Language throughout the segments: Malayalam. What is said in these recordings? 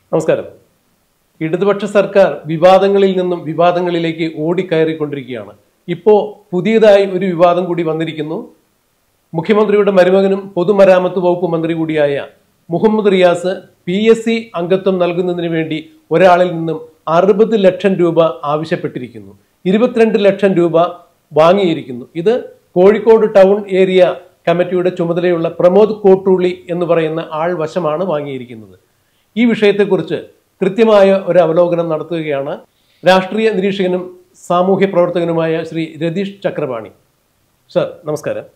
നമസ്കാരം ഇടതുപക്ഷ സർക്കാർ വിവാദങ്ങളിൽ നിന്നും വിവാദങ്ങളിലേക്ക് ഓടിക്കയറിക്കൊണ്ടിരിക്കുകയാണ് ഇപ്പോൾ പുതിയതായി ഒരു വിവാദം കൂടി വന്നിരിക്കുന്നു മുഖ്യമന്ത്രിയുടെ മരുമകനും പൊതുമരാമത്ത് വകുപ്പ് മന്ത്രി കൂടിയായ Muhammad Riyas P S C അംഗത്വം നൽകുന്നതിന് വേണ്ടി ഒരാളിൽ നിന്നും അറുപത് ലക്ഷം രൂപ ആവശ്യപ്പെട്ടിരിക്കുന്നു ഇരുപത്തിരണ്ട് ലക്ഷം രൂപ വാങ്ങിയിരിക്കുന്നു ഇത് കോഴിക്കോട് ടൗൺ ഏരിയ കമ്മിറ്റിയുടെ ചുമതലയുള്ള പ്രമോദ് കോട്ടൂളി എന്ന് പറയുന്ന ആൾ വശമാണ് വാങ്ങിയിരിക്കുന്നത് ഈ വിഷയത്തെക്കുറിച്ച് കൃത്യമായ ഒരു അവലോകനം നടത്തുകയാണ് രാഷ്ട്രീയ നിരീക്ഷകനും സാമൂഹ്യ പ്രവർത്തകനുമായ ശ്രീ രതീഷ് ചക്രപാണി സർ നമസ്കാരം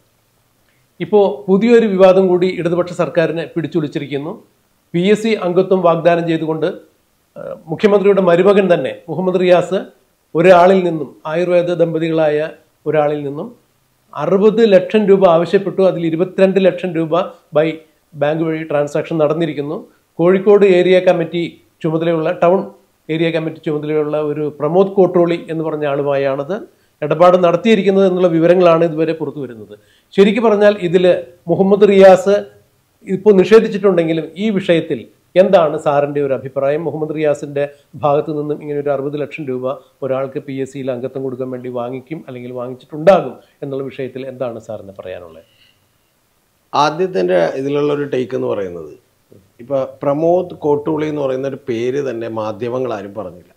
ഇപ്പോൾ പുതിയൊരു വിവാദം കൂടി ഇടതുപക്ഷ സർക്കാരിനെ പിടിച്ചുലിച്ചിരിക്കുന്നു പി എസ് സി അംഗത്വം വാഗ്ദാനം ചെയ്തുകൊണ്ട് ആ, മുഖ്യമന്ത്രിയുടെ മരുമകൻ തന്നെ മുഹമ്മദ് റിയാസ് ഒരാളിൽ നിന്നും ആയുർവേദ ദമ്പതികളായ ഒരാളിൽ നിന്നും അറുപത് ലക്ഷം രൂപ ആവശ്യപ്പെട്ടു അതിൽ ഇരുപത്തിരണ്ട് ലക്ഷം രൂപ ബൈ ബാങ്ക് വഴി ട്രാൻസാക്ഷൻ നടന്നിരിക്കുന്നു കോഴിക്കോട് ഏരിയ കമ്മിറ്റി ചുമതലയുള്ള ടൗൺ ഏരിയ കമ്മിറ്റി ചുമതലയുള്ള ഒരു പ്രമോദ് കോട്ടോളി എന്ന് പറഞ്ഞ ആളുമായാണത് ഇടപാട് നടത്തിയിരിക്കുന്നത് എന്നുള്ള വിവരങ്ങളാണ് ഇതുവരെ പുറത്തു വരുന്നത് ശരിക്കും പറഞ്ഞാൽ ഇതിൽ മുഹമ്മദ് റിയാസ് ഇപ്പോൾ നിഷേധിച്ചിട്ടുണ്ടെങ്കിലും ഈ വിഷയത്തിൽ എന്താണ് സാറിന്റെ ഒരു അഭിപ്രായം മുഹമ്മദ് റിയാസിന്റെ ഭാഗത്തു നിന്നും ഇങ്ങനെ ഒരു അറുപത് ലക്ഷം രൂപ ഒരാൾക്ക് പി എസ് സിയിൽ അംഗത്വം കൊടുക്കാൻ വേണ്ടി വാങ്ങിക്കും അല്ലെങ്കിൽ വാങ്ങിച്ചിട്ടുണ്ടാകും എന്നുള്ള വിഷയത്തിൽ എന്താണ് സാറിന് പറയാനുള്ളത് ആദ്യത്തിൻ്റെ ഇതിലുള്ള ഒരു ടേക്ക് എന്ന് പറയുന്നത് ഇപ്പൊ പ്രമോദ് കോട്ടൂളി എന്ന് പറയുന്ന ഒരു പേര് തന്നെ മാധ്യമങ്ങൾ ആരും പറഞ്ഞില്ല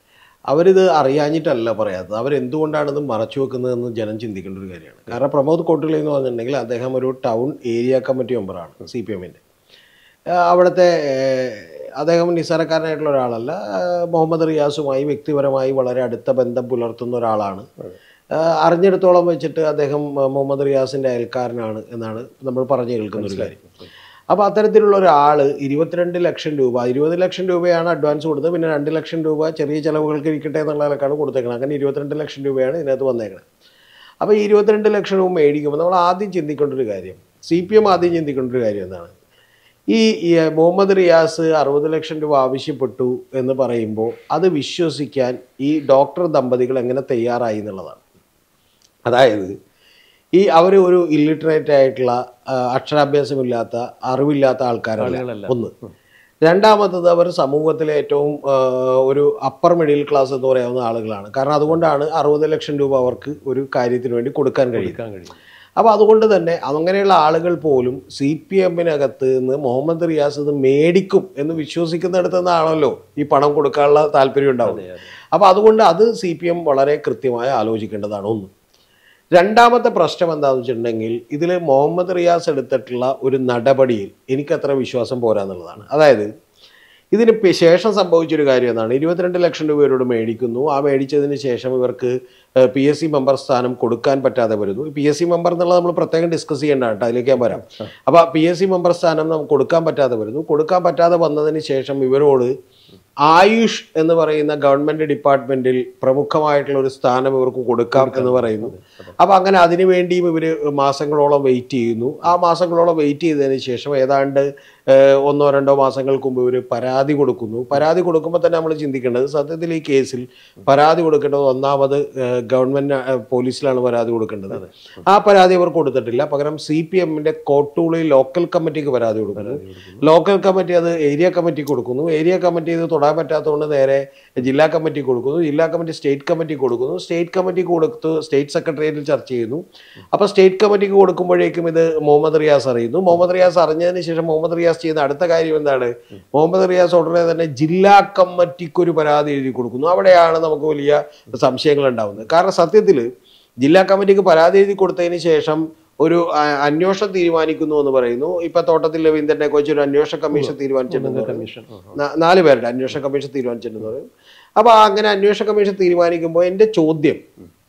അവരിത് അറിയാഞ്ഞിട്ടല്ല പറയാത്തത് അവരെന്തുകൊണ്ടാണ് ഇത് മറച്ചു വെക്കുന്നതെന്ന് ജനം ചിന്തിക്കേണ്ട ഒരു കാര്യമാണ് കാരണം പ്രമോദ് കോട്ടൂളി എന്ന് പറഞ്ഞിട്ടുണ്ടെങ്കിൽ അദ്ദേഹം ഒരു ടൗൺ ഏരിയ കമ്മിറ്റി മെമ്പറാണ് സി പി എമ്മിൻ്റെ അവിടുത്തെ ഏഹ്, അദ്ദേഹം നിസ്സാരക്കാരനായിട്ടുള്ള ഒരാളല്ല ഏഹ്, മുഹമ്മദ് റിയാസുമായി വ്യക്തിപരമായി വളരെ അടുത്ത ബന്ധം പുലർത്തുന്ന ഒരാളാണ് ഏഹ്, അറിഞ്ഞിടത്തോളം വെച്ചിട്ട് അദ്ദേഹം ഏഹ്, മുഹമ്മദ് റിയാസിൻ്റെ അയൽക്കാരനാണ് എന്നാണ് നമ്മൾ പറഞ്ഞു കേൾക്കുന്ന ഒരു കാര്യം അപ്പോൾ അത്തരത്തിലുള്ള ഒരാൾ ഇരുപത്തിരണ്ട് ലക്ഷം രൂപ ഇരുപത് ലക്ഷം രൂപയാണ് അഡ്വാൻസ് കൊടുത്തത് പിന്നെ രണ്ട് ലക്ഷം രൂപ ചെറിയ ചിലവുകൾക്ക് ഇരിക്കട്ടെ എന്നുള്ള നിലക്കാണ് കൊടുത്തേക്കുന്നത് അങ്ങനെ ഇരുപത്തിരണ്ട് ലക്ഷം രൂപയാണ് ഇതിനകത്ത് വന്നേക്കുന്നത് അപ്പോൾ ഈ ഇരുപത്തിരണ്ട് ലക്ഷം രൂപ മേടിക്കുമ്പോൾ നമ്മൾ ആദ്യം ചിന്തിക്കേണ്ട ഒരു കാര്യം സി പി എം ആദ്യം ചിന്തിക്കേണ്ട ഒരു കാര്യം എന്താണ് ഈ ഈ മുഹമ്മദ് റിയാസ് അറുപത് ലക്ഷം രൂപ ആവശ്യപ്പെട്ടു എന്ന് പറയുമ്പോൾ അത് വിശ്വസിക്കാൻ ഈ ഡോക്ടർ ദമ്പതികൾ എങ്ങനെ തയ്യാറായി എന്നുള്ളതാണ് അതായത് ഈ അവർ ഒരു ഇല്ലിറ്ററേറ്റ് ആയിട്ടുള്ള ആ, അക്ഷരാഭ്യാസമില്ലാത്ത അറിവില്ലാത്ത ആൾക്കാരല്ല ആളുകളല്ല. ഒന്ന് രണ്ടാമത്തത് അവർ സമൂഹത്തിലെ ഏറ്റവും ആ, ഒരു അപ്പർ മിഡിൽ ക്ലാസ് എന്ന് പറയാവുന്ന ആളുകളാണ് കാരണം അതുകൊണ്ടാണ് അറുപത് ലക്ഷം രൂപ അവർക്ക് ഒരു കാര്യത്തിന് വേണ്ടി കൊടുക്കാൻ കഴിയും എടുക്കാൻ കഴിയും അപ്പോൾ അതുകൊണ്ട് തന്നെ അങ്ങനെയുള്ള ആളുകൾ പോലും സി പി എമ്മിനകത്ത് നിന്ന് മുഹമ്മദ് റിയാസ് ഇത് മേടിക്കും എന്ന് വിശ്വസിക്കുന്നിടത്ത് നിന്നാണല്ലോ ഈ പണം കൊടുക്കാനുള്ള താല്പര്യം ഉണ്ടാവുന്നത് അതെ, അതെ. അപ്പോൾ അതുകൊണ്ട് അത് സി പി എം വളരെ കൃത്യമായി ആലോചിക്കേണ്ടതാണ് ഒന്ന് രണ്ടാമത്തെ പ്രശ്നം എന്താണെന്ന് വെച്ചിട്ടുണ്ടെങ്കിൽ ഇതിൽ മുഹമ്മദ് റിയാസ് എടുത്തിട്ടുള്ള ഒരു നടപടിയിൽ എനിക്കത്ര വിശ്വാസം പോരാന്നുള്ളതാണ് അതായത് ഇതിന് പി- ശേഷം സംഭവിച്ചൊരു കാര്യം എന്താണ് ഇരുപത്തിരണ്ട് ലക്ഷം രൂപ ഇവരോട് മേടിക്കുന്നു ആ മേടിച്ചതിന് ശേഷം ഇവർക്ക് പി എസ് സി മെമ്പർ സ്ഥാനം കൊടുക്കാൻ പറ്റാതെ വരുന്നു പി എസ് സി മെമ്പർ എന്നുള്ളത് നമ്മൾ പ്രത്യേകം ഡിസ്കസ് ചെയ്യേണ്ടതാണ് കേട്ടോ അതിലേക്ക് ഞാൻ വരാം അപ്പോൾ പി എസ് സി മെമ്പർ സ്ഥാനം നമുക്ക് കൊടുക്കാൻ പറ്റാതെ വരുന്നു കൊടുക്കാൻ പറ്റാതെ വന്നതിന് ശേഷം ഇവരോട് ആയുഷ് എന്ന് പറയുന്ന ഗവൺമെന്റ് ഡിപ്പാർട്ട്മെന്റിൽ പ്രമുഖമായിട്ടുള്ള ഒരു സ്ഥാനം ഇവർക്ക് കൊടുക്കാം എന്ന് പറയുന്നു അപ്പൊ അങ്ങനെ അതിനു വേണ്ടിയും ഇവര് മാസങ്ങളോളം വെയിറ്റ് ചെയ്യുന്നു ആ മാസങ്ങളോളം വെയിറ്റ് ചെയ്തതിന് ശേഷം ഏതാണ്ട് ഏഹ്, ഒന്നോ രണ്ടോ മാസങ്ങൾക്ക് മുമ്പ് ഇവർ പരാതി കൊടുക്കുന്നു പരാതി കൊടുക്കുമ്പോൾ തന്നെ നമ്മൾ ചിന്തിക്കേണ്ടത് സത്യത്തിൽ ഈ കേസിൽ പരാതി കൊടുക്കേണ്ടത് ഒന്നാമത് ഏഹ്, ഗവൺമെന്റ് ഏഹ്, പോലീസിലാണ് പരാതി കൊടുക്കേണ്ടത് ആ പരാതി അവർ കൊടുത്തിട്ടില്ല പകരം സി പി എമ്മിന്റെ കോട്ടൂളി ലോക്കൽ കമ്മിറ്റിക്ക് പരാതി കൊടുക്കുന്നു ലോക്കൽ കമ്മിറ്റി അത് ഏരിയ കമ്മിറ്റി കൊടുക്കുന്നു ഏരിയ കമ്മിറ്റി ഇത് തൊടാൻ പറ്റാത്തതുകൊണ്ട് നേരെ ജില്ലാ കമ്മിറ്റി കൊടുക്കുന്നു ജില്ലാ കമ്മിറ്റി സ്റ്റേറ്റ് കമ്മിറ്റി കൊടുക്കുന്നു സ്റ്റേറ്റ് കമ്മിറ്റി കൊടുത്ത് സ്റ്റേറ്റ് സെക്രട്ടേറിയറ്റിൽ ചർച്ച ചെയ്യുന്നു അപ്പോൾ സ്റ്റേറ്റ് കമ്മിറ്റിക്ക് കൊടുക്കുമ്പോഴേക്കും ഇത് മുഹമ്മദ് റിയാസ് അറിയുന്നു മുഹമ്മദ് റിയാസ് അറിഞ്ഞതിന് ശേഷം മുഹമ്മദ് റിയാസ് ചെയ്യുന്ന അടുത്ത കാര്യം എന്താണ് മുഹമ്മദ് റിയാസ് ഉടനെ തന്നെ ജില്ലാ കമ്മിറ്റിക്ക് ഒരു പരാതി എഴുതി കൊടുക്കുന്നു അവിടെയാണ് നമുക്ക് വലിയ സംശയങ്ങൾ ഉണ്ടാവുന്നത് കാരണം സത്യത്തിൽ ജില്ലാ കമ്മിറ്റിക്ക് പരാതി എഴുതി കൊടുത്തതിന് ശേഷം ഒരു ആ, അന്വേഷണം തീരുമാനിക്കുന്നു എന്ന് പറയുന്നു ഇപ്പൊ തോട്ടത്തിൽ രവീന്ദ്രനെ കുറിച്ച് ഒരു അന്വേഷണ കമ്മീഷൻ തീരുമാനിച്ചിട്ടുണ്ടെന്ന് പറയുന്നു. കമ്മീഷൻ ആ, ആ. നാ- നാല് പേരുടെ അന്വേഷണ കമ്മീഷൻ തീരുമാനിച്ചിട്ടുണ്ടെന്ന് പറയും അപ്പോൾ അങ്ങനെ അന്വേഷണ കമ്മീഷൻ തീരുമാനിക്കുമ്പോൾ എൻ്റെ ചോദ്യം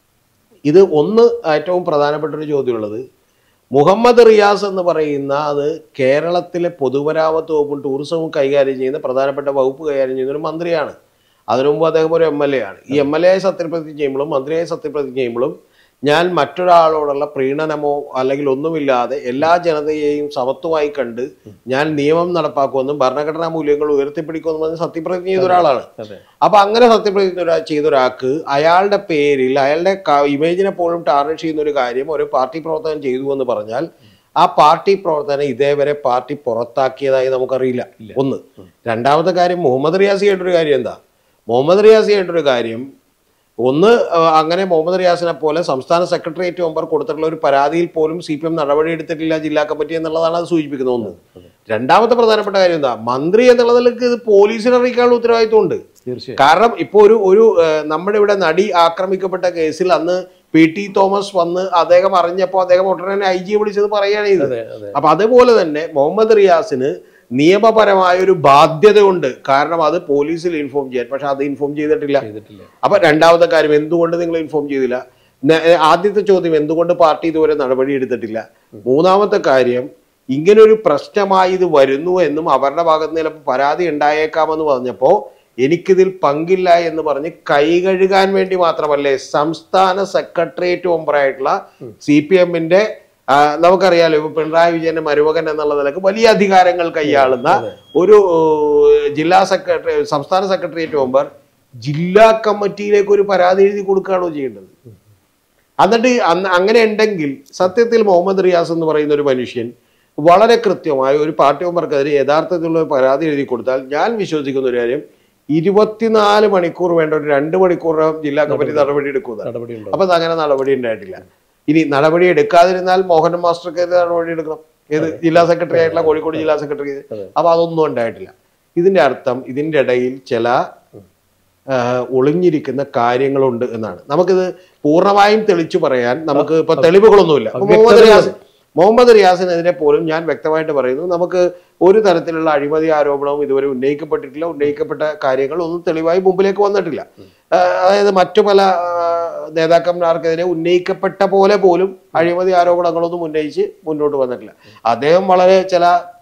ഇത് ഒന്ന് ഏറ്റവും പ്രധാനപ്പെട്ട ഒരു ചോദ്യമുള്ളത് മുഹമ്മദ് റിയാസ് എന്ന് പറയുന്ന അത് കേരളത്തിലെ പൊതുമരാമത്ത് വകുപ്പും ടൂറിസവും കൈകാര്യം ചെയ്യുന്ന പ്രധാനപ്പെട്ട വകുപ്പ് കൈകാര്യം ചെയ്യുന്ന ഒരു മന്ത്രിയാണ് അതിനു മുമ്പ് അദ്ദേഹം ഒരു എം എൽ എ ആണ് ഈ എം എൽ എ ആയി സത്യപ്രതിജ്ഞ ചെയ്യുമ്പോഴും മന്ത്രിയായി സത്യപ്രതിജ്ഞ ചെയ്യുമ്പോഴും ഞാൻ മറ്റൊരാളോടുള്ള പ്രീണനമോ അല്ലെങ്കിൽ ഒന്നുമില്ലാതെ എല്ലാ ജനതയെയും സമത്വമായി കണ്ട് ഞാൻ നിയമം നടപ്പാക്കുമെന്നും ഭരണഘടനാ മൂല്യങ്ങൾ ഉയർത്തിപ്പിടിക്കുമെന്നും പറഞ്ഞ് സത്യപ്രതിജ്ഞ ചെയ്ത ഒരാളാണ് അതെ അപ്പൊ അങ്ങനെ സത്യപ്രതിജ്ഞ ഒരാ- ചെയ്ത ഒരാൾക്ക് അയാളുടെ പേരിൽ അയാളുടെ ക- ഇമേജിനെ പോലും ടാർണിഷ് ചെയ്യുന്ന ഒരു കാര്യം ഒരു പാർട്ടി പ്രവർത്തകൻ ചെയ്തു എന്ന് പറഞ്ഞാൽ ആ പാർട്ടി പ്രവർത്തനം ഇതേവരെ പാർട്ടി പുറത്താക്കിയതായി നമുക്കറിയില്ല ഒന്ന് രണ്ടാമത്തെ കാര്യം മുഹമ്മദ് റിയാസി ചെയ്യേണ്ട ഒരു കാര്യം എന്താ മുഹമ്മദ് റിയാസി ചെയ്യേണ്ട ഒരു കാര്യം ഒന്ന് ആ, അങ്ങനെ മുഹമ്മദ് റിയാസിനെ പോലെ സംസ്ഥാന സെക്രട്ടേറിയറ്റ് മെമ്പർ കൊടുത്തിട്ടുള്ള ഒരു പരാതിയിൽ പോലും സി പി എം നടപടിയെടുത്തിട്ടില്ല ജില്ലാ കമ്മിറ്റി എന്നുള്ളതാണ് അത് സൂചിപ്പിക്കുന്നത് ഒന്ന് രണ്ടാമത്തെ പ്രധാനപ്പെട്ട കാര്യം എന്താ മന്ത്രി എന്നുള്ള നിലക്ക് ഇത് പോലീസിനെ അറിയിക്കാനുള്ള ഉത്തരവാദിത്വം ഉണ്ട് തീർച്ചയായും കാരണം ഇപ്പോൾ ഒരു ഒരു ഏഹ്, നമ്മുടെ ഇവിടെ നടി ആക്രമിക്കപ്പെട്ട കേസിൽ അന്ന് പി ടി തോമസ് വന്ന് അദ്ദേഹം അറിഞ്ഞപ്പോൾ അദ്ദേഹം ഉടനെ തന്നെ ഐ ജിയെ വിളിച്ചത് പറയുകയാണ് ചെയ്തത് അതെ അതെ അപ്പൊ അതേപോലെ തന്നെ മുഹമ്മദ് റിയാസിന് നിയമപരമായ ഒരു ബാധ്യതയുണ്ട് കാരണം അത് പോലീസിൽ ഇൻഫോം ചെയ്യാൻ പക്ഷെ അത് ഇൻഫോം ചെയ്തിട്ടില്ല ചെയ്തിട്ടില്ല അപ്പൊ രണ്ടാമത്തെ കാര്യം എന്തുകൊണ്ട് നിങ്ങൾ ഇൻഫോം ചെയ്തില്ല ന- ഏ, ആദ്യത്തെ ചോദ്യം എന്തുകൊണ്ട് പാർട്ടി ഇതുവരെ നടപടി എടുത്തിട്ടില്ല മൂന്നാമത്തെ കാര്യം ഇങ്ങനെ ഒരു പ്രശ്നമായി ഇത് വരുന്നു എന്നും അവരുടെ ഭാഗത്ത് നിന്ന് ചിലപ്പോൾ പരാതി ഉണ്ടായേക്കാമെന്ന് പറഞ്ഞപ്പോൾ എനിക്കിതിൽ പങ്കില്ല എന്ന് പറഞ്ഞ് കൈകഴുകാൻ വേണ്ടി മാത്രമല്ലേ സംസ്ഥാന സെക്രട്ടേറിയറ്റ് മെമ്പറായിട്ടുള്ള സി പി എമ്മിന്റെ നമുക്കറിയാലോ ഇപ്പൊ പിണറായി വിജയന്റെ മരുമകൻ എന്നുള്ള നിലക്ക് വലിയ അധികാരങ്ങൾ കൈയാളുന്ന ഒരു ഏഹ്, ജില്ലാ സെക്രട്ടറി സംസ്ഥാന സെക്രട്ടേറിയറ്റ് മെമ്പർ ജില്ലാ കമ്മിറ്റിയിലേക്ക് ഒരു പരാതി എഴുതി കൊടുക്കുകയാണോ ചെയ്യേണ്ടത് എന്നിട്ട് അന്ന് അങ്ങനെ ഉണ്ടെങ്കിൽ സത്യത്തിൽ മുഹമ്മദ് റിയാസ് എന്ന് പറയുന്ന ഒരു മനുഷ്യൻ വളരെ കൃത്യമായ ഒരു പാർട്ടി മെമ്പർക്കെതിരെ യഥാർത്ഥത്തിലുള്ള ഒരു പരാതി എഴുതി കൊടുത്താൽ ഞാൻ വിശ്വസിക്കുന്ന ഒരു കാര്യം ഇരുപത്തിനാല് മണിക്കൂർ വേണ്ട ഒരു രണ്ട് മണിക്കൂറിനകം ജില്ലാ കമ്മിറ്റി നടപടി എടുക്കുന്നത് നടപടി ഉണ്ടോ അപ്പൊ അത് അങ്ങനെ നടപടി ഉണ്ടായിട്ടില്ല ഇനി നടപടി എടുക്കാതിരുന്നാൽ മോഹൻ മാസ്റ്റർക്കെതിരെ നടപടി എടുക്കണം ഏത് ജില്ലാ സെക്രട്ടറി ആയിട്ടുള്ള കോഴിക്കോട് ജില്ലാ സെക്രട്ടറി അതെ. അപ്പൊ അതൊന്നും ഉണ്ടായിട്ടില്ല ഇതിന്റെ അർത്ഥം ഇതിന്റെ ഇടയിൽ ചില ആ, ഒളിഞ്ഞിരിക്കുന്ന കാര്യങ്ങളുണ്ട് എന്നാണ് നമുക്കിത് പൂർണ്ണമായും തെളിച്ചു പറയാൻ നമുക്ക് ഇപ്പൊ തെളിവുകളൊന്നുമില്ല അപ്പൊ മുഹമ്മദ് റിയാസ് മുഹമ്മദ് റിയാസിനെതിരെ പോലും ഞാൻ വ്യക്തമായിട്ട് പറയുന്നു നമുക്ക് ഒരു തരത്തിലുള്ള അഴിമതി ആരോപണവും ഇതുവരെ ഉന്നയിക്കപ്പെട്ടിട്ടില്ല ഉന്നയിക്കപ്പെട്ട കാര്യങ്ങൾ ഒന്നും തെളിവായി മുമ്പിലേക്ക് വന്നിട്ടില്ല ആ, അതായത് മറ്റു പല ആ, നേതാക്കന്മാർക്കെതിരെ ഉന്നയിക്കപ്പെട്ട പോലെ പോലും അഴിമതി ആരോപണങ്ങളൊന്നും ഉന്നയിച്ച് മുന്നോട്ട് വന്നിട്ടില്ല അദ്ദേഹം വളരെ ചില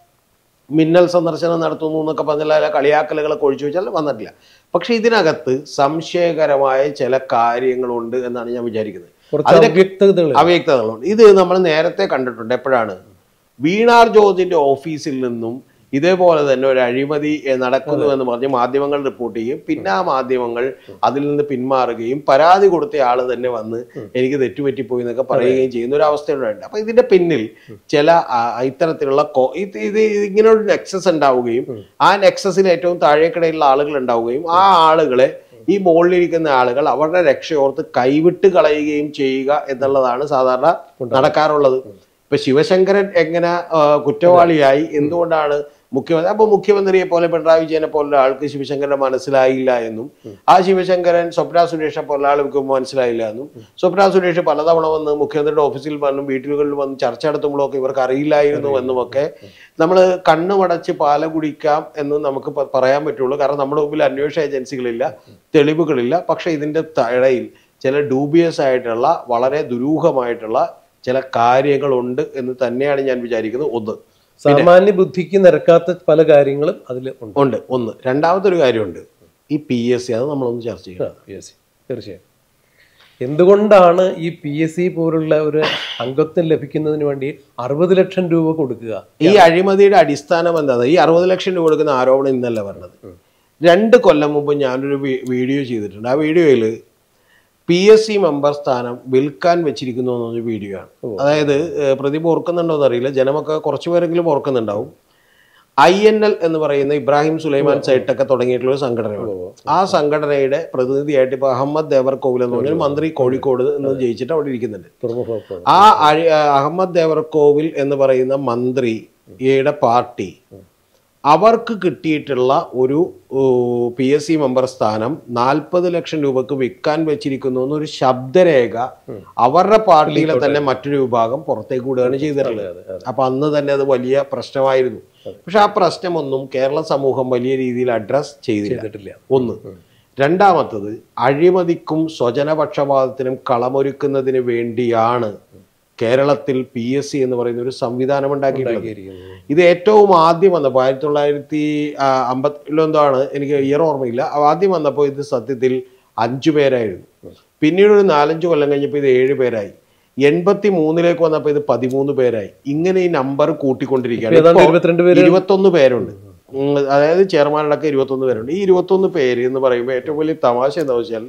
മിന്നൽ സന്ദർശനം നടത്തുന്നു എന്നൊക്കെ പറഞ്ഞാൽ അതിലെ കളിയാക്കലുകളൊക്കെ ഒഴിച്ചു വെച്ചാൽ വന്നിട്ടില്ല പക്ഷെ ഇതിനകത്ത് സംശയകരമായ ചില കാര്യങ്ങളുണ്ട് എന്നാണ് ഞാൻ വിചാരിക്കുന്നത് കുറച്ച് അതിനെ- അവ്യക്തതകൾ അവ്യക്തതകളുണ്ട് ഇത് നമ്മൾ നേരത്തെ കണ്ടിട്ടുണ്ട് എപ്പോഴാണ് വീണാർ ജോർജിന്റെ ഓഫീസിൽ നിന്നും ഇതേപോലെ തന്നെ ഒരു അഴിമതി എഹ്, നടക്കുന്നു എന്ന് പറഞ്ഞ് മാധ്യമങ്ങൾ റിപ്പോർട്ട് ചെയ്യും പിന്നെ ആ മാധ്യമങ്ങൾ അതിൽ നിന്ന് പിന്മാറുകയും പരാതി കൊടുത്ത ആള് തന്നെ വന്ന് എനിക്ക് തെറ്റുപറ്റിപ്പോയി എന്നൊക്കെ പറയുകയും ചെയ്യുന്ന ഒരു അവസ്ഥയുണ്ടായിട്ടുണ്ട് അപ്പൊ ഇതിന്റെ പിന്നിൽ ചില ആ, ഇത്തരത്തിലുള്ള കോ- ഇത് ഇത് ഇങ്ങനെ ഒരു നെക്സസ് ഉണ്ടാവുകയും ആ നെക്സസിൽ ഏറ്റവും താഴേക്കിടയിലുള്ള ആളുകൾ ഉണ്ടാവുകയും ആ ആളുകളെ ഈ മുകളിലിരിക്കുന്ന ആളുകൾ അവരുടെ രക്ഷയോർത്ത് കൈവിട്ട് കളയുകയും ചെയ്യുക എന്നുള്ളതാണ് സാധാരണ നടക്കാറുള്ളത് ഇപ്പൊ ശിവശങ്കരൻ എങ്ങനെ ആ, കുറ്റവാളിയായി എന്തുകൊണ്ടാണ് മുഖ്യമന്ത്രി അപ്പൊ മുഖ്യമന്ത്രിയെ പോലെ പിണറായി വിജയനെ പോലുള്ള ആൾക്ക് ശിവശങ്കരനെ മനസ്സിലായില്ല എന്നും ആ ശിവശങ്കരൻ സ്വപ്ന സുരേഷിനെ പോലുള്ള ആൾക്ക് മനസ്സിലായില്ല എന്നും സ്വപ്ന സുരേഷ് പലതവണ വന്ന് മുഖ്യമന്ത്രിയുടെ ഓഫീസിൽ വന്നും വീട്ടുകളിൽ വന്ന് ചർച്ച നടത്തുമ്പോഴൊക്കെ ഇവർക്ക് അറിയില്ലായിരുന്നു എന്നുമൊക്കെ നമ്മൾ കണ്ണുമടച്ച് പാല കുടിക്കാം എന്ന് നമുക്ക് പ- പറയാൻ പറ്റുള്ളൂ കാരണം നമ്മുടെ മുമ്പിൽ അന്വേഷണ ഏജൻസികളില്ല തെളിവുകളില്ല പക്ഷെ ഇതിന്റെ ഇടയിൽ ചില ഡൂബിയസ് ആയിട്ടുള്ള വളരെ ദുരൂഹമായിട്ടുള്ള ചില കാര്യങ്ങളുണ്ട് എന്ന് തന്നെയാണ് ഞാൻ വിചാരിക്കുന്നത് ഒന്ന് സാമാന്യ ബുദ്ധിക്ക് നിരക്കാത്ത പല കാര്യങ്ങളും അതിൽ ഉണ്ട് ഉണ്ട് ഒന്ന് രണ്ടാമത്തെ ഒരു കാര്യമുണ്ട് ഈ പി എസ് സി അത് നമ്മളൊന്ന് ചർച്ച ചെയ്യണം പി എസ് സി തീർച്ചയായും എന്തുകൊണ്ടാണ് ഈ പി എസ് സി പോലുള്ള ഒരു അംഗത്വം ലഭിക്കുന്നതിന് വേണ്ടി അറുപത് ലക്ഷം രൂപ കൊടുക്കുക ഈ അഴിമതിയുടെ അടിസ്ഥാനം എന്താണ് ഈ അറുപത് ലക്ഷം രൂപ കൊടുക്കുന്ന ആരോപണം ഇന്നല്ല പറഞ്ഞത് രണ്ട് കൊല്ലം മുമ്പ് ഞാനൊരു വീ- വീഡിയോ ചെയ്തിട്ടുണ്ട് ആ വീഡിയോയിൽ പി എസ് സി മെമ്പർ സ്ഥാനം വിൽക്കാൻ വെച്ചിരിക്കുന്നു എന്നൊരു വീഡിയോ ആണ് അതായത് ഏഹ്, പ്രതിഭ ഓർക്കുന്നുണ്ടോ എന്നറിയില്ല ജനമൊക്കെ കുറച്ചു പേരെങ്കിലും ഓർക്കുന്നുണ്ടാവും ഐ എൻ എൽ എന്ന് പറയുന്ന ഇബ്രാഹിം സുലൈമാൻ സൈറ്റൊക്കെ തുടങ്ങിയിട്ടുള്ള ഒരു സംഘടനയാണ് ആ സംഘടനയുടെ പ്രതിനിധിയായിട്ട് ഇപ്പൊ അഹമ്മദ് ദേവർകോവിൽ എന്ന് പറഞ്ഞൊരു മന്ത്രി കോഴിക്കോട് എന്ന് ജയിച്ചിട്ട് അവിടെ ഇരിക്കുന്നുണ്ട് തുറമുഖ വകുപ്പാണ്. ആ അഴി- ആ അഹമ്മദ് ദേവർകോവിൽ എന്ന് പറയുന്ന മന്ത്രിയുടെ പാർട്ടി അവർക്ക് കിട്ടിയിട്ടുള്ള ഒരു പി എസ് സി മെമ്പർ സ്ഥാനം നാൽപ്പത് ലക്ഷം രൂപക്ക് വിൽക്കാൻ വെച്ചിരിക്കുന്നു എന്നൊരു ശബ്ദരേഖ അവരുടെ പാർട്ടിയിലെ തന്നെ മറ്റൊരു വിഭാഗം പുറത്തേക്ക് വിടുകയാണ് ചെയ്തിട്ടുള്ളത് അതെ, അതെ. അപ്പൊ അന്ന് തന്നെ അത് വലിയ പ്രശ്നമായിരുന്നു പക്ഷെ ആ പ്രശ്നമൊന്നും കേരള സമൂഹം വലിയ രീതിയിൽ അഡ്രസ് ചെയ്തില്ല ചെയ്തിട്ടില്ല ഒന്ന് രണ്ടാമത്തത് അഴിമതിക്കും സ്വജനപക്ഷപാതത്തിനും കളമൊരുക്കുന്നതിന് വേണ്ടിയാണ് കേരളത്തിൽ പി എസ് സി എന്ന് പറയുന്ന ഒരു സംവിധാനം ഉണ്ടാക്കിയിട്ടുള്ളത് ഉണ്ടാക്കിയിരിക്കുന്നത്. ഇത് ഏറ്റവും ആദ്യം വന്നപ്പോൾ ആയിരത്തി തൊള്ളായിരത്തി അമ്പത്തിലെന്തോ ആണ് എനിക്ക് ഇയർ ഓർമ്മയില്ല ആദ്യം വന്നപ്പോൾ ഇത് സത്യത്തിൽ അഞ്ചു പേരായിരുന്നു പിന്നീട് ഒരു നാലഞ്ച് കൊല്ലം കഴിഞ്ഞപ്പോൾ ഇത് ഏഴ് പേരായി എൺപത്തി മൂന്നിലേക്ക് വന്നപ്പോൾ ഇത് പതിമൂന്ന് പേരായി ഇങ്ങനെ ഈ നമ്പർ കൂട്ടിക്കൊണ്ടിരിക്കുകയാണ് ഏതാണ്ട് ഇപ്പോ ഇരുപത്തിരണ്ട് പേര് ഇരുപത്തൊന്ന് പേരുണ്ട് ഉം, അതായത് ചെയർമാനടക്കം ഇരുപത്തൊന്ന് പേരുണ്ട് ഈ ഇരുപത്തൊന്ന് പേര് എന്ന് പറയുമ്പോൾ ഏറ്റവും വലിയ തമാശ എന്താ വെച്ചാൽ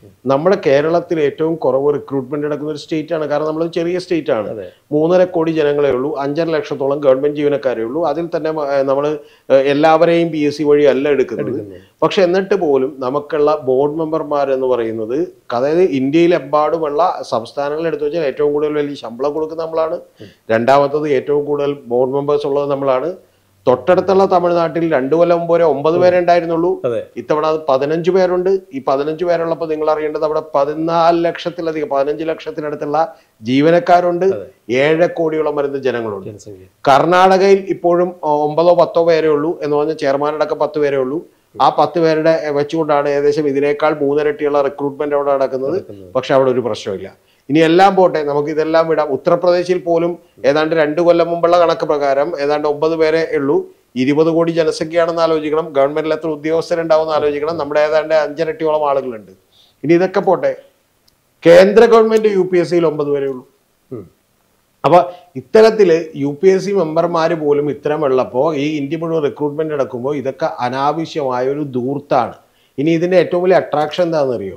നമ്മുടെ കേരളത്തിൽ ഏറ്റവും കുറവ് റിക്രൂട്ട്മെന്റ് നടക്കുന്ന ഒരു സ്റ്റേറ്റ് ആണ് കാരണം നമ്മൾ ചെറിയ സ്റ്റേറ്റ് ആണ് അതെ. മൂന്നര കോടി ജനങ്ങളെ ഉള്ളൂ അഞ്ചര ലക്ഷത്തോളം ഗവൺമെന്റ് ജീവനക്കാരേ ഉള്ളൂ അതിൽ തന്നെ നമ്മൾ എല്ലാവരെയും പി എസ് സി വഴി അല്ല എടുക്കുന്നത് പക്ഷെ എന്നിട്ട് പോലും നമുക്കുള്ള ബോർഡ് മെമ്പർമാർ എന്ന് പറയുന്നത് അതായത് ഇന്ത്യയിലെമ്പാടുമുള്ള സംസ്ഥാനങ്ങൾ എടുത്തു വെച്ചാൽ ഏറ്റവും കൂടുതൽ വലിയ ശമ്പളം കൊടുക്കുന്ന നമ്മളാണ് രണ്ടാമത്തത് ഏറ്റവും കൂടുതൽ ബോർഡ് മെമ്പേഴ്സ് ഉള്ളത് നമ്മളാണ് തൊട്ടടുത്തുള്ള തമിഴ്നാട്ടിൽ രണ്ടു കൊല്ലം മുമ്പ് വരെ ഒമ്പത് പേരെ ഉണ്ടായിരുന്നുള്ളൂ അതെ ഇത്തവണ അത് പതിനഞ്ച് പേരുണ്ട് ഈ പതിനഞ്ച് പേരുള്ളപ്പോൾ നിങ്ങൾ അറിയേണ്ടത് അവിടെ പതിനാല് ലക്ഷത്തിലധികം പതിനഞ്ച് ലക്ഷത്തിനടുത്തുള്ള ജീവനക്കാരുണ്ട് ഏഴര കോടിയോളം വരുന്ന ജനങ്ങളുണ്ട് ജനസംഖ്യ കർണാടകയിൽ ഇപ്പോഴും ഒ- ഒമ്പതോ പത്തോ പേരേ ഉള്ളൂ എന്ന് പറഞ്ഞാൽ ചെയർമാനടക്കം പത്ത് പേരേ ഉള്ളൂ ആ പത്ത് പേരുടെ വെച്ചുകൊണ്ടാണ് ഏകദേശം ഇതിനേക്കാൾ മൂന്നിരട്ടിയുള്ള റിക്രൂട്ട്മെന്റ് അവിടെ നടക്കുന്നത് പക്ഷെ അവിടെ ഒരു പ്രശ്നമില്ല ഇനി എല്ലാം പോട്ടെ നമുക്ക് ഇതെല്ലാം വിടാം ഉത്തർപ്രദേശിൽ പോലും ഏതാണ്ട് രണ്ടു കൊല്ലം മുമ്പുള്ള കണക്ക് പ്രകാരം ഏതാണ്ട് ഒമ്പത് പേരെ ഉള്ളൂ ഇരുപത് കോടി ജനസംഖ്യയാണെന്ന് ആലോചിക്കണം ഗവൺമെന്റിൽ എത്ര ഉദ്യോഗസ്ഥരുണ്ടാവും ആലോചിക്കണം നമ്മുടെ ഏതാണ്ട് അഞ്ചിരട്ടിയോളം ആളുകളുണ്ട് ഇനി ഇതൊക്കെ പോട്ടെ കേന്ദ്ര ഗവൺമെന്റ് യു പി എസ് സിയിൽ ഒമ്പത് വരെ ഉള്ളൂ ഉം. അപ്പൊ ഇത്തരത്തില് യു പി എസ് സി മെമ്പർമാർ പോലും ഇത്തരം ഉള്ളപ്പോൾ ഈ ഇന്ത്യ മുഴുവൻ റിക്രൂട്ട്മെന്റ് നടക്കുമ്പോൾ ഇതൊക്കെ അനാവശ്യമായ ഒരു ദൂർത്താണ് ഇനി ഇതിന്റെ ഏറ്റവും വലിയ അട്രാക്ഷൻ എന്താണെന്ന് അറിയോ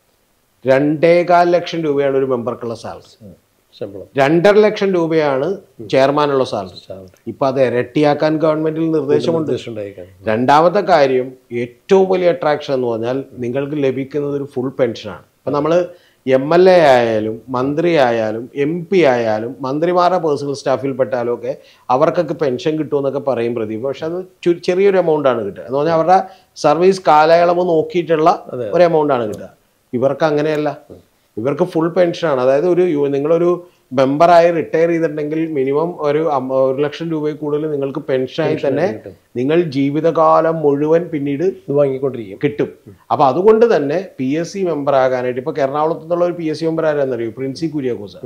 രണ്ടേകാൽ ലക്ഷം രൂപയാണ് ഒരു മെമ്പർക്കുള്ള സാലറി ശമ്പളം രണ്ടര ലക്ഷം രൂപയാണ് ചെയർമാനുള്ള സാലറി ശമ്പളം. ഇപ്പൊ അത് ഇരട്ടിയാക്കാൻ ഗവൺമെന്റിൽ നിർദ്ദേശമുണ്ട് നിർദ്ദേശം ഉണ്ടായേക്കാം രണ്ടാമത്തെ കാര്യം ഏറ്റവും വലിയ അട്രാക്ഷൻ എന്ന് പറഞ്ഞാൽ നിങ്ങൾക്ക് ലഭിക്കുന്നത് ഒരു ഫുൾ പെൻഷനാണ് അപ്പൊ നമ്മൾ എം എൽ എ ആയാലും മന്ത്രി ആയാലും എം പി ആയാലും മന്ത്രിമാരുടെ പേഴ്സണൽ സ്റ്റാഫിൽ പെട്ടാലും ഒക്കെ അവർക്കൊക്കെ പെൻഷൻ കിട്ടുമെന്നൊക്കെ പറയും പ്രദീപ് പക്ഷെ അത് ചു- ചെറിയൊരു എമൗണ്ട് ആണ് കിട്ടുക എന്ന് പറഞ്ഞാൽ അവരുടെ സർവീസ് കാലയളവ് നോക്കിയിട്ടുള്ള ഒരു എമൗണ്ട് ആണ് കിട്ടുക ഇവർക്ക് അങ്ങനെയല്ല ഇവർക്ക് ഫുൾ പെൻഷനാണ് അതായത് ഒരു യു- നിങ്ങളൊരു മെമ്പറായി റിട്ടയർ ചെയ്തിട്ടുണ്ടെങ്കിൽ മിനിമം ഒരു അമ്പ- ഒരു ലക്ഷം രൂപയിൽ കൂടുതൽ നിങ്ങൾക്ക് പെൻഷനായി തന്നെ നിങ്ങൾ ജീവിതകാലം മുഴുവൻ പിന്നീട് ഇത് വാങ്ങിക്കൊണ്ടിരിക്കും കിട്ടും അപ്പൊ അതുകൊണ്ട് തന്നെ പി എസ് സി മെമ്പർ ആകാനായിട്ട് ഇപ്പൊ എറണാകുളത്ത് നിന്നുള്ള ഒരു പി എസ് സി മെമ്പർ ആരാന്നറിയോ പ്രിൻസി കുര്യാക്കോസ്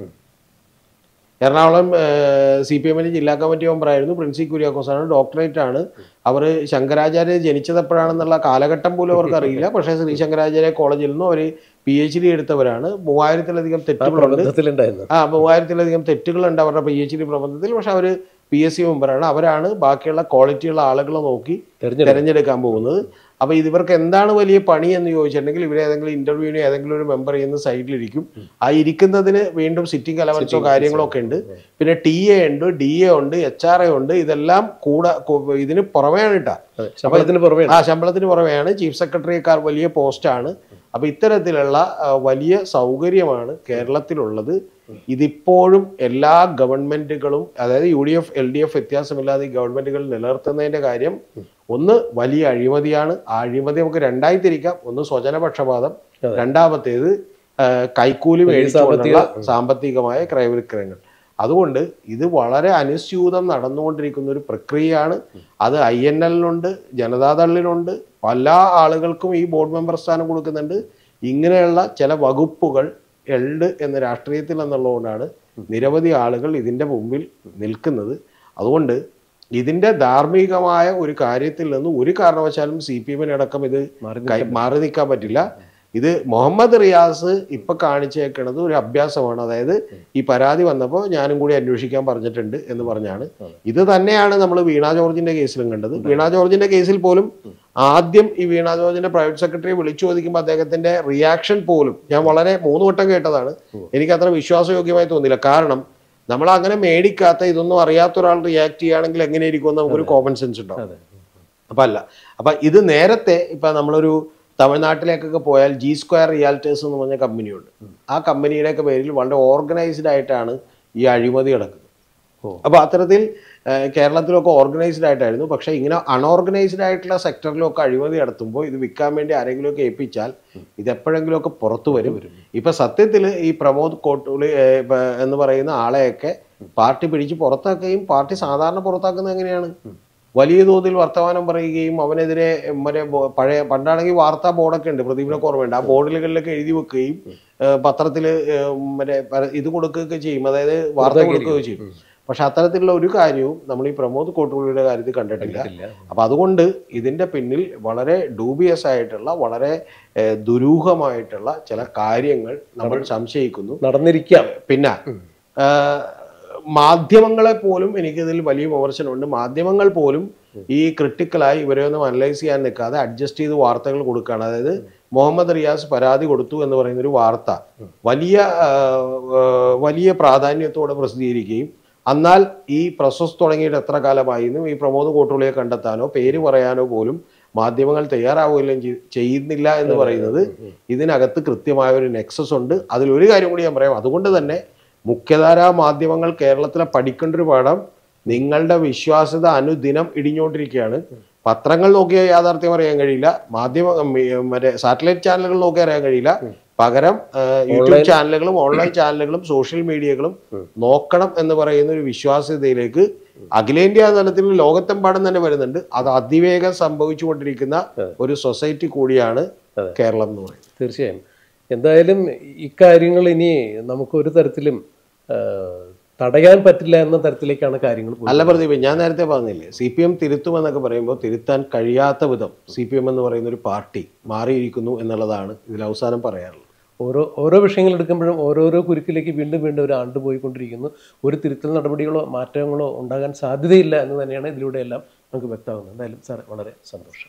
എറണാകുളം സി പി എമ്മിന്റെ ജില്ലാ കമ്മിറ്റി മെമ്പറായിരുന്നു പ്രിൻസി കുര്യാക്കോസ് ആണ് ഡോക്ടറേറ്റ് ആണ് അവർ ശങ്കരാചാര്യ ജനിച്ചത് എപ്പോഴാണെന്നുള്ള കാലഘട്ടം പോലും അവർക്ക് അറിയില്ല പക്ഷേ ശ്രീ ശങ്കരാചാര്യ കോളേജിൽ നിന്നും അവർ പി എച്ച് ഡി എടുത്തവരാണ് മൂവായിരത്തിലധികം തെറ്റുകളുണ്ട് പ്രബന്ധത്തിലുണ്ടായിരുന്നു ആ മൂവായിരത്തിലധികം തെറ്റുകളുണ്ട് അവരുടെ പി എച്ച് ഡി പ്രബന്ധത്തിൽ പക്ഷെ അവർ പി എസ് സി മെമ്പറാണ് അവരാണ് ബാക്കിയുള്ള ക്വാളിറ്റിയുള്ള ആളുകളെ നോക്കി തെരഞ്ഞെടുപ്പ് തെരഞ്ഞെടുക്കാൻ പോകുന്നത് അപ്പൊ ഇത് ഇവർക്ക് എന്താണ് വലിയ പണി എന്ന് ചോദിച്ചിട്ടുണ്ടെങ്കിൽ ഇവരെ ഏതെങ്കിലും ഇന്റർവ്യൂവിന് ഏതെങ്കിലും ഒരു മെമ്പർ ചെയ്യുന്ന സൈഡിലിരിക്കും ആ ഇരിക്കുന്നതിന് വീണ്ടും സിറ്റിംഗ് അലവൻസോ കാര്യങ്ങളോ ഒക്കെ ഉണ്ട് പിന്നെ ടി എ ഉണ്ട് ഡി എ ഉണ്ട് എച്ച് ആർ എ ഉണ്ട് ഇതെല്ലാം കൂടെ കു- ഇതിന് പുറമെയാണ് കേട്ടാ അതെ ശമ്പളത്തിന് പുറമേ ആ ശമ്പളത്തിന് പുറമെയാണ് ചീഫ് സെക്രട്ടറിയേക്കാൾ വലിയ പോസ്റ്റാണ് അപ്പൊ ഇത്തരത്തിലുള്ള ആ, വലിയ സൗകര്യമാണ് കേരളത്തിലുള്ളത് ഇതിപ്പോഴും എല്ലാ ഗവൺമെന്റുകളും അതായത് U D F L D F വ്യത്യാസമില്ലാതെ ഈ ഗവൺമെന്റുകൾ നിലനിർത്തുന്നതിന്റെ കാര്യം ഒന്ന് വലിയ അഴിമതിയാണ് ആ അഴിമതി നമുക്ക് രണ്ടായി തിരിക്കാം ഒന്ന് സ്വജനപക്ഷപാതം രണ്ടാമത്തേത് ആ, കൈക്കൂലി മേടിച്ചുകൊണ്ടുള്ള സാമ്പത്തികമായ ക്രയവിക്രയങ്ങൾ അതുകൊണ്ട് ഇത് വളരെ അനുസ്യൂതം നടന്നുകൊണ്ടിരിക്കുന്ന ഒരു പ്രക്രിയയാണ് അത് ഐ എൻ എല്ലിനുണ്ട് ജനതാദളിനുണ്ട് പല ആളുകൾക്കും ഈ ബോർഡ് മെമ്പർ സ്ഥാനം കൊടുക്കുന്നുണ്ട് ഇങ്ങനെയുള്ള ചില വകുപ്പുകൾ എൽഡ് എന്ന രാഷ്ട്രീയത്തിൽ എന്നുള്ളതുകൊണ്ടാണ് നിരവധി ആളുകൾ ഇതിൻ്റെ മുമ്പിൽ നിൽക്കുന്നത് അതുകൊണ്ട് ഇതിൻ്റെ ധാർമ്മികമായ ഒരു കാര്യത്തിൽ നിന്ന് ഒരു കാരണവശാലും സി പി എമ്മിനടക്കം ഇത് മാറി കൈ- മാറി നിൽക്കാൻ പറ്റില്ല ഇത് മുഹമ്മദ് റിയാസ് ഇപ്പൊ കാണിച്ചേക്കണത് ഒരു അഭ്യാസമാണ് അതായത് ഈ പരാതി വന്നപ്പോൾ ഞാനും കൂടി അന്വേഷിക്കാൻ പറഞ്ഞിട്ടുണ്ട് എന്ന് പറഞ്ഞാണ് ഇത് തന്നെയാണ് നമ്മൾ വീണ ജോർജിന്റെ കേസിലും കണ്ടത് വീണ ജോർജിന്റെ കേസിൽ പോലും ആദ്യം ഈ വീണ ജോർജിന്റെ പ്രൈവറ്റ് സെക്രട്ടറി വിളിച്ചു ചോദിക്കുമ്പോൾ അദ്ദേഹത്തിന്റെ റിയാക്ഷൻ പോലും ഞാൻ വളരെ മൂന്ന് വട്ടം കേട്ടതാണ് എനിക്ക് അത്ര വിശ്വാസയോഗ്യമായി തോന്നിയില്ല കാരണം നമ്മൾ അങ്ങനെ മേടിക്കാത്ത ഇതൊന്നും അറിയാത്ത ഒരാൾ റിയാക്ട് ചെയ്യുകയാണെങ്കിൽ എങ്ങനെയിരിക്കും എന്ന് നമുക്കൊരു കോമൺ സെൻസ് ഉണ്ടാവും അതെ അപ്പൊ അല്ല അപ്പൊ ഇത് നേരത്തെ ഇപ്പൊ നമ്മളൊരു തമിഴ്നാട്ടിലേക്കൊക്കെ പോയാൽ ജി സ്ക്വയർ റിയാലിറ്റേഴ്സ് എന്ന് പറഞ്ഞ കമ്പനിയുണ്ട് ആ കമ്പനിയുടെയൊക്കെ പേരിൽ വളരെ ഓർഗനൈസ്ഡ് ആയിട്ടാണ് ഈ അഴിമതി നടക്കുന്നത് ഓ. അപ്പൊ അത്തരത്തിൽ ആ, കേരളത്തിലൊക്കെ ഓർഗനൈസ്ഡ് ആയിട്ടായിരുന്നു പക്ഷെ ഇങ്ങനെ അൺഓർഗനൈസ്ഡ് ആയിട്ടുള്ള സെക്ടറിലൊക്കെ അഴിമതി നടത്തുമ്പോൾ ഇത് വിൽക്കാൻ വേണ്ടി ആരെങ്കിലുമൊക്കെ ഏൽപ്പിച്ചാൽ ഇത് എപ്പോഴെങ്കിലുമൊക്കെ പുറത്തു വരും ഇപ്പൊ സത്യത്തിൽ ഈ പ്രമോദ് കോട്ടൂളി ഏ, ഇപ്പൊ എന്ന് പറയുന്ന ആളെയൊക്കെ പാർട്ടി പിടിച്ച് പുറത്താക്കുകയും പാർട്ടി സാധാരണ പുറത്താക്കുന്നത് എങ്ങനെയാണ് വലിയ തോതിൽ വർത്തമാനം പറയുകയും അവനെതിരെ മറ്റേ ബോ- പഴയ പണ്ടാണെങ്കിൽ വാർത്താ ബോർഡൊക്കെ ഉണ്ട് പ്രദീപിനൊക്കെ ഓർമ്മയുണ്ട് ആ ബോർഡുകളിലൊക്കെ എഴുതി വെക്കുകയും പത്രത്തിൽ മറ്റേ പര- ഇത് കൊടുക്കുകയൊക്കെ ചെയ്യും അതായത് വാർത്ത കൊടുക്കുകയൊക്കെ ചെയ്യും പക്ഷെ അത്തരത്തിലുള്ള ഒരു കാര്യവും നമ്മൾ ഈ പ്രമോദ് കോട്ടൂളിയുടെ കാര്യത്തിൽ കണ്ടിട്ടില്ല ഇല്ല അപ്പൊ അതുകൊണ്ട് ഇതിന്റെ പിന്നിൽ വളരെ ഡൂബിയസ് ആയിട്ടുള്ള വളരെ ഏഹ്, ദുരൂഹമായിട്ടുള്ള ചില കാര്യങ്ങൾ നമ്മൾ സംശയിക്കുന്നു നടന്നിരിക്കാം പിന്നെ ആഹ്, മാധ്യമങ്ങളെ പോലും എനിക്കിതിൽ വലിയ വിമർശനമുണ്ട് മാധ്യമങ്ങൾ പോലും ഈ ക്രിട്ടിക്കലായി ഇവരെ ഒന്നും അനലൈസ് ചെയ്യാൻ നിൽക്കാതെ അഡ്ജസ്റ്റ് ചെയ്ത് വാർത്തകൾ കൊടുക്കുകയാണ് അതായത് മുഹമ്മദ് റിയാസ് പരാതി കൊടുത്തു എന്ന് പറയുന്ന ഒരു വാർത്ത വലിയ ആ, ആ, വലിയ പ്രാധാന്യത്തോടെ പ്രസിദ്ധീകരിക്കുകയും എന്നാൽ ഈ പ്രോസസ് തുടങ്ങിയിട്ട് എത്ര കാലമായിരുന്നു ഈ പ്രമോദ് കോട്ടുള്ളിയെ കണ്ടെത്താനോ പേര് പറയാനോ പോലും മാധ്യമങ്ങൾ തയ്യാറാവുകയും ചെയ്- ചെയ്യുന്നില്ല എന്ന് പറയുന്നത് ഇതിനകത്ത് കൃത്യമായ ഒരു നെക്സസ് ഉണ്ട് അതിൽ ഒരു കാര്യം കൂടി ഞാൻ പറയാം അതുകൊണ്ട് തന്നെ മുഖ്യധാരാ മാധ്യമങ്ങൾ കേരളത്തിലെ പഠിക്കേണ്ട ഒരു പാഠം നിങ്ങളുടെ വിശ്വാസ്യത അനുദിനം ഇടിഞ്ഞുകൊണ്ടിരിക്കുകയാണ് പത്രങ്ങൾ നോക്കിയാൽ യാഥാർത്ഥ്യം അറിയാൻ കഴിയില്ല മാധ്യമ ഉം, ഈ, മറ്റേ സാറ്റലൈറ്റ് ചാനലുകൾ നോക്കി അറിയാൻ കഴിയില്ല പകരം ആ, യൂട്യൂബ് ചാനലുകളും ഓൺലൈൻ ചാനലുകളും സോഷ്യൽ മീഡിയകളും നോക്കണം എന്ന് പറയുന്ന ഒരു വിശ്വാസ്യതയിലേക്ക് അഖിലേന്ത്യാ തലത്തിൽ ലോകത്തെമ്പാടും തന്നെ വരുന്നുണ്ട് അത് അതിവേഗം സംഭവിച്ചുകൊണ്ടിരിക്കുന്ന ഒരു സൊസൈറ്റി കൂടിയാണ് കേരളം എന്ന് പറയുന്നത് തീർച്ചയായും എന്തായാലും ഇക്കാര്യങ്ങൾ ഇനി നമുക്ക് ഒരു തരത്തിലും ആ, തടയാൻ പറ്റില്ല എന്ന തരത്തിലേക്കാണ് കാര്യങ്ങൾ പോകുന്നത്. അല്ല പ്രദീപ് ഞാൻ നേരത്തെ പറഞ്ഞില്ലേ സി പി എം തിരുത്തുമെന്നൊക്കെ പറയുമ്പോൾ തിരുത്താൻ കഴിയാത്ത വിധം സി പി എം എന്ന് പറയുന്ന ഒരു പാർട്ടി മാറിയിരിക്കുന്നു എന്നുള്ളതാണ് ഇതിൽ അവസാനം പറയാറുള്ളത് ഓരോ ഓരോ വിഷയങ്ങൾ എടുക്കുമ്പോഴും ഓരോരോ കുരുക്കിലേക്ക് വീണ്ടും വീണ്ടും ഒരു ആണ്ട് പോയിക്കൊണ്ടിരിക്കുന്നു ഒരു തിരുത്തൽ നടപടികളോ മാറ്റങ്ങളോ ഉണ്ടാകാൻ സാധ്യതയില്ല എന്ന് തന്നെയാണ് ഇതിലൂടെ എല്ലാം നമുക്ക് വ്യക്തമാകുന്നത് എന്തായാലും സാർ വളരെ സന്തോഷം